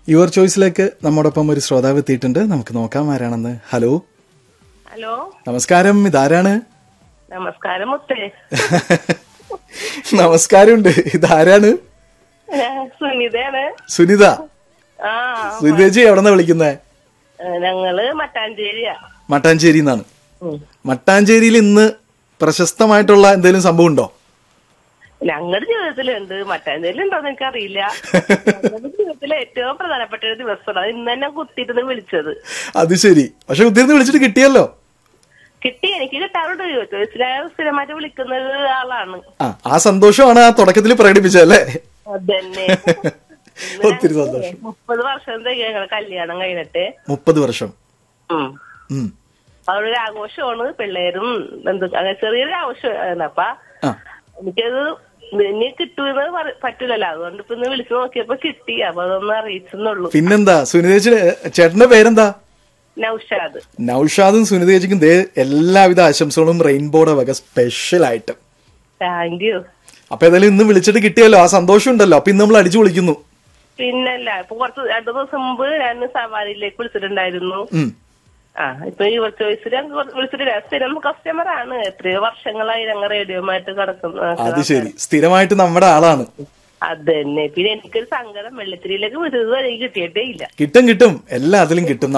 Your ചോയ്സിലേക്ക് നമ്മോടൊപ്പം ഒരു ശ്രോതാവ് എത്തിയിട്ടുണ്ട് നമുക്ക് നോക്കാം ആരാണെന്ന് ഹലോ ഹലോ നമസ്കാരം ഇതാരാണ് നമസ്കാരം മുത്തേ നമസ്കാരമുണ്ട് ഇതാരാണ് ഞാൻ സുനിതയാണ് സുനിത ആ സുനിതേജി എവിടെന്നാ വിളിക്കുന്നേ ഞങ്ങള് മട്ടാഞ്ചേരിയാ മട്ടാഞ്ചേരി എന്നാണ് ഉം. മട്ടാഞ്ചേരിയിൽ ഇന്ന് പ്രശസ്തമായിട്ടുള്ള എന്തെങ്കിലും സംഭവം ഉണ്ടോ ഞങ്ങളുടെ ജീവിതത്തിലുണ്ട് മട്ടാഞ്ചേരിയിൽ ഉണ്ടോന്ന് എനിക്കറിയില്ല ഞങ്ങളുടെ ജീവിതത്തിലെ ഏറ്റവും പ്രധാനപ്പെട്ട ഒരു ദിവസമാണ് അത് ഇന്ന് തന്നെ കുത്തിയിരുന്ന് വിളിച്ചത് അത് ശരി പക്ഷെ കുത്തിരുന്ന് വിളിച്ചിട്ട് കിട്ടിയല്ലോ കിട്ടി എനിക്ക് കിട്ടാറുണ്ട് ചോദിച്ചാൽ സ്ഥിരമായിട്ട് വിളിക്കുന്ന ഒരു ആളാണ് ആ ആ സന്തോഷമാണ് ആ തുടക്കത്തിൽ പ്രകടിപ്പിച്ചല്ലേ അതന്നെ ഒത്തിരി സന്തോഷം മുപ്പത് വർഷം തികയും ഞങ്ങളെ കല്യാണം കഴിഞ്ഞിട്ട് മുപ്പത് വർഷം ഉം ഉം. അതൊരു ആഘോഷമാണ് പിള്ളേരും എന്ത് അങ്ങനെ ചെറിയൊരു ആഘോഷമാണ് അപ്പൊ ആ എനിക്കത് ഇനി കിട്ടുമെന്ന് പറ- പറ്റൂലല്ലോ അതുകൊണ്ട് ഇപ്പൊ ഇന്ന് വിളിച്ചു നോക്കിയപ്പോ കിട്ടി അപ്പൊ അതൊന്ന് അറിയിച്ചെന്നുള്ളൂ പിന്നെന്താ സുനിതേച്ചിയുടെ ചേട്ടന്റെ പേരെന്താ നൗഷാദ് നൌഷാദും സുനിതേച്ചിക്കും ദേ എല്ലാവിധ ആശംസകളും റെയിൻബോയുടെ വക സ്പെഷ്യൽ ആയിട്ട് താങ്ക് യു അപ്പൊ ഏതായാലും ഇന്ന് വിളിച്ചിട്ട് കിട്ടിയല്ലോ ആ സന്തോഷം ഉണ്ടല്ലോ അപ്പൊ ഇന്ന് നമ്മൾ അടിച്ചു വിളിക്കുന്നു പിന്നല്ല ഇപ്പൊ കുറച്ച് രണ്ടു ദിവസം മുമ്പ് ഞാൻ സവാരിയിലേക്ക് വിളിച്ചിട്ടുണ്ടായിരുന്നു ഉം. ആ ഇപ്പൊ ഈ ചോയ്സിൽ വിളിച്ചിട്ട് സ്ഥിരം കസ്റ്റമർ ആണ് എത്രയോ വർഷങ്ങളായി ഞങ്ങൾ റേഡിയോമായിട്ട് കിടക്കുന്ന അത് ശരി സ്ഥിരമായിട്ട് നമ്മുടെ ആളാണ് അത് തന്നെ പിന്നെ എനിക്കൊരു സങ്കടം വെള്ളത്തിരിയിലേക്ക് വിളിച്ചത് എനിക്ക് കിട്ടിയിട്ടേ ഇല്ല കിട്ടും കിട്ടും എല്ലാത്തിലും കിട്ടും